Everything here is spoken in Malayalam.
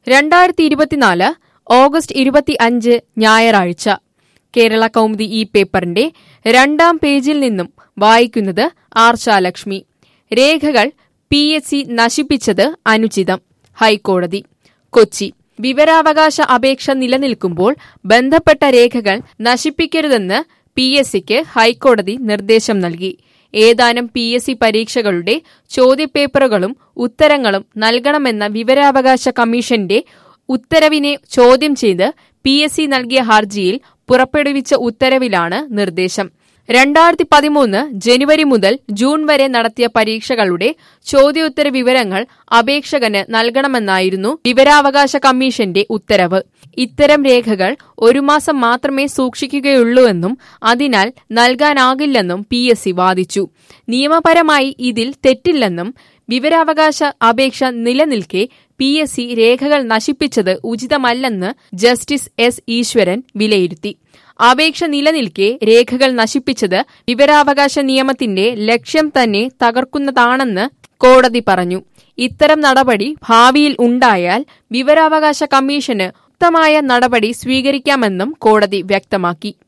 രണ്ടായിരത്തി ഇരുപത്തിനാല് ഓഗസ്റ്റ് ഇരുപത്തി അഞ്ച് ഞായറാഴ്ച കേരള കൗമുദി ഈ പേപ്പറിന്റെ രണ്ടാം പേജിൽ നിന്നും വായിക്കുന്നത് ആർച്ചാലക്ഷ്മി രേഖകൾ പി എസ് സി നശിപ്പിച്ചത് അനുചിതം ഹൈക്കോടതി കൊച്ചി വിവരാവകാശ അപേക്ഷ നിലനിൽക്കുമ്പോൾ ബന്ധപ്പെട്ട രേഖകൾ നശിപ്പിക്കരുതെന്ന് പി എസ് സിക്ക് ഹൈക്കോടതി നിർദ്ദേശം നൽകി ഏതാനും പി എസ് സി പരീക്ഷകളുടെ ചോദ്യപേപ്പറുകളും ഉത്തരങ്ങളും നൽകണമെന്ന വിവരാവകാശ കമ്മീഷന്റെ ഉത്തരവിനെ ചോദ്യം ചെയ്ത് പി എസ് സി നൽകിയ ഹർജിയിൽ പുറപ്പെടുവിച്ച ഉത്തരവിലാണ് നിർദ്ദേശം രണ്ടായിരത്തി പതിമൂന്ന് ജനുവരി മുതൽ ജൂൺ വരെ നടത്തിയ പരീക്ഷകളുടെ ചോദ്യോത്തര വിവരങ്ങൾ അപേക്ഷകന് നൽകണമെന്നായിരുന്നു വിവരാവകാശ കമ്മീഷന്റെ ഉത്തരവ് ഇത്തരം രേഖകൾ ഒരു മാസം മാത്രമേ സൂക്ഷിക്കുകയുള്ളൂവെന്നും അതിനാൽ നൽകാനാകില്ലെന്നും പി എസ് സി വാദിച്ചു നിയമപരമായി ഇതിൽ തെറ്റില്ലെന്നും വിവരാവകാശ അപേക്ഷ നിലനിൽക്കെ പി എസ് സി രേഖകൾ നശിപ്പിച്ചത് ഉചിതമല്ലെന്ന് ജസ്റ്റിസ് എസ് ഈശ്വരൻ വിലയിരുത്തി അപേക്ഷ നിലനിൽക്കെ രേഖകൾ നശിപ്പിച്ചത് വിവരാവകാശ നിയമത്തിന്റെ ലക്ഷ്യം തന്നെ തകർക്കുന്നതാണെന്ന് കോടതി പറഞ്ഞു ഇത്തരം നടപടി ഭാവിയിൽ ഉണ്ടായാൽ വിവരാവകാശ കമ്മീഷന് ഉക്തമായ നടപടി സ്വീകരിക്കാമെന്നും കോടതി വ്യക്തമാക്കി